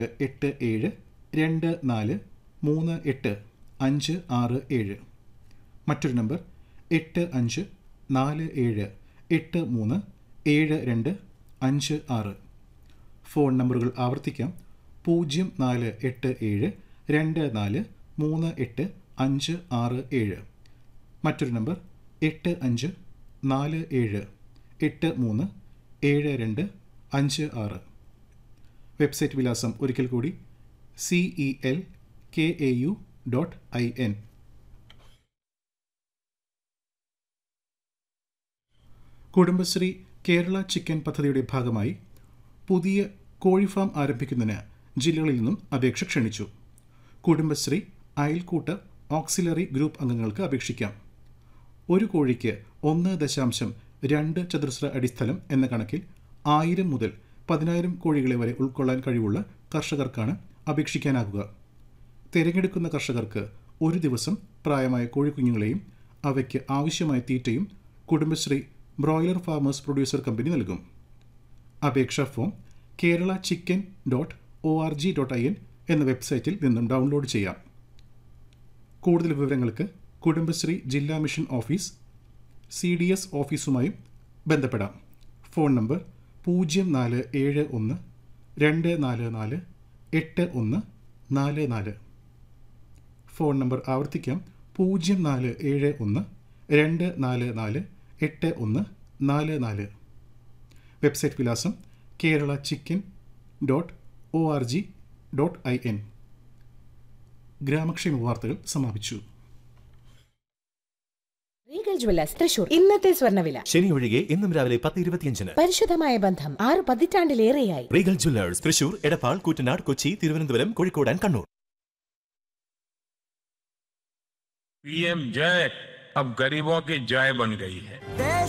എട്ട് ഏഴ് രണ്ട് നാല് മൂന്ന് എട്ട് അഞ്ച് ആറ് ഏഴ് മറ്റൊരു നമ്പർ എട്ട് അഞ്ച് നാല് ഏഴ് എട്ട് മൂന്ന് ഏഴ് രണ്ട് അഞ്ച് ആറ് ഫോൺ നമ്പറുകൾ ആവർത്തിക്കാം പൂജ്യം നാല് എട്ട് ഏഴ് രണ്ട് നാല് മൂന്ന് എട്ട് അഞ്ച് ആറ് ഏഴ് മറ്റൊരു നമ്പർ എട്ട് അഞ്ച് നാല് ഏഴ് എട്ട് മൂന്ന് ഏഴ് രണ്ട് അഞ്ച് ആറ് വെബ്സൈറ്റ് വിലാസം ഒരിക്കൽ കൂടി C E L K A U dot I N Kudumbashree Kerala chicken പദ്ധതിയുടെ ഭാഗമായി പുതിയ കോഴി ഫാം ആരംഭിക്കുന്നതിന് ജില്ലകളിൽ നിന്നും അപേക്ഷ ക്ഷണിച്ചു കുടുംബശ്രീ അയൽക്കൂട്ട ഓക്സിലറി ഗ്രൂപ്പ് അംഗങ്ങൾക്ക് അപേക്ഷിക്കാം ഒരു കോഴിക്ക് ഒന്ന് ദശാംശം രണ്ട് ചതുരശ്ര അടി സ്ഥലം എന്ന കണക്കിൽ ആയിരം മുതൽ പതിനായിരം കോഴികളെ വരെ ഉൾക്കൊള്ളാൻ കഴിവുള്ള കർഷകർക്കാണ് അപേക്ഷിക്കാനാകുക തിരഞ്ഞെടുക്കുന്ന കർഷകർക്ക് ഒരു ദിവസം പ്രായമായ കോഴിക്കുഞ്ഞുങ്ങളെയും അവയ്ക്ക് ആവശ്യമായ തീറ്റയും Kudumbashree broiler farmers producer company നൽകും അപേക്ഷാ form Kerala chicken dot O R G dot I N എന്ന വെബ്സൈറ്റിൽ നിന്നും ഡൗൺലോഡ് ചെയ്യാം കൂടുതൽ വിവരങ്ങൾക്ക് കുടുംബശ്രീ ജില്ലാ mission office C D S ഓഫീസുമായും ബന്ധപ്പെടാം ഫോൺ നമ്പർ പൂജ്യം നാല് ഏഴ് ഒന്ന് രണ്ട് നാല് നാല് എട്ട് ഒന്ന് നാല് നാല് ഫോൺ നമ്പർ ആവർത്തിക്കാം പൂജ്യം നാല് ഏഴ് ഒന്ന് രണ്ട് നാല് നാല് എട്ട് ഒന്ന് നാല് നാല് വെബ്സൈറ്റ് വിലാസം Kerala chicken dot O R G dot I N ഗ്രാമക്ഷേമ വാർത്തകൾ സമാപിച്ചു റീഗൽ ജ്വല്ലേഴ്സ് തൃശൂർ ഇന്നത്തെ സ്വർണ്ണവില ശനി ഒഴികെ ഇന്നും രാവിലെ പത്ത് ഇരുപത്തിയഞ്ചിന് പരിശുദ്ധമായ ബന്ധം ആറ് പതിറ്റാണ്ടിലേറെയായി Regal Jewellers Thrissur Edappal Koottanad Kochi Thiruvananthapuram Kozhikode and Kannur PM जय अब गरीबों की जय बन गई है देश